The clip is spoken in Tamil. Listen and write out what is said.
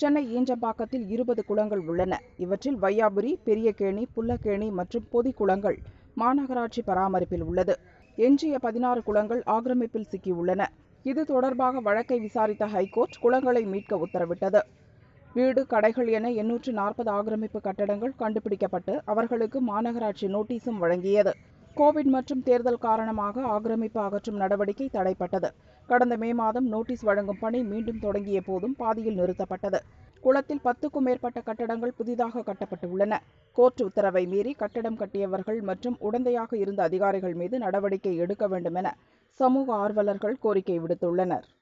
சென்னை ஈஞ்சம்பாக்கத்தில் இருபது குளங்கள் உள்ளன இவற்றில் வையாபுரி பெரியகேணி புல்லக்கேணி மற்றும் பொதி குளங்கள் மாநகராட்சி பராமரிப்பில் உள்ளது எஞ்சிய பதினாறு குளங்கள் ஆக்கிரமிப்பில் சிக்கியுள்ளன இது தொடர்பாக வழக்கை விசாரித்த ஹைகோர்ட் குளங்களை மீட்க உத்தரவிட்டது வீடு கடைகள் என எண்ணூற்று நாற்பது ஆக்கிரமிப்பு கட்டடங்கள் கண்டுபிடிக்கப்பட்டு அவர்களுக்கு மாநகராட்சி நோட்டீஸும் வழங்கியது கோவிட் மற்றும் தேர்தல் காரணமாக ஆக்கிரமிப்பு அகற்றும் நடவடிக்கை தடைப்பட்டது கடந்த மே மாதம் நோட்டீஸ் வழங்கும் பணி மீண்டும் தொடங்கிய போதும் பாதியில் நிறுத்தப்பட்டது குளத்தில் பத்துக்கும் மேற்பட்ட கட்டடங்கள் புதிதாக கட்டப்பட்டுள்ளன கோர்ட் உத்தரவை மீறி கட்டடம் கட்டியவர்கள் மற்றும் உடந்தையாக இருந்த அதிகாரிகள் மீது நடவடிக்கை எடுக்க வேண்டும் என சமூக ஆர்வலர்கள் கோரிக்கை விடுத்துள்ளனர்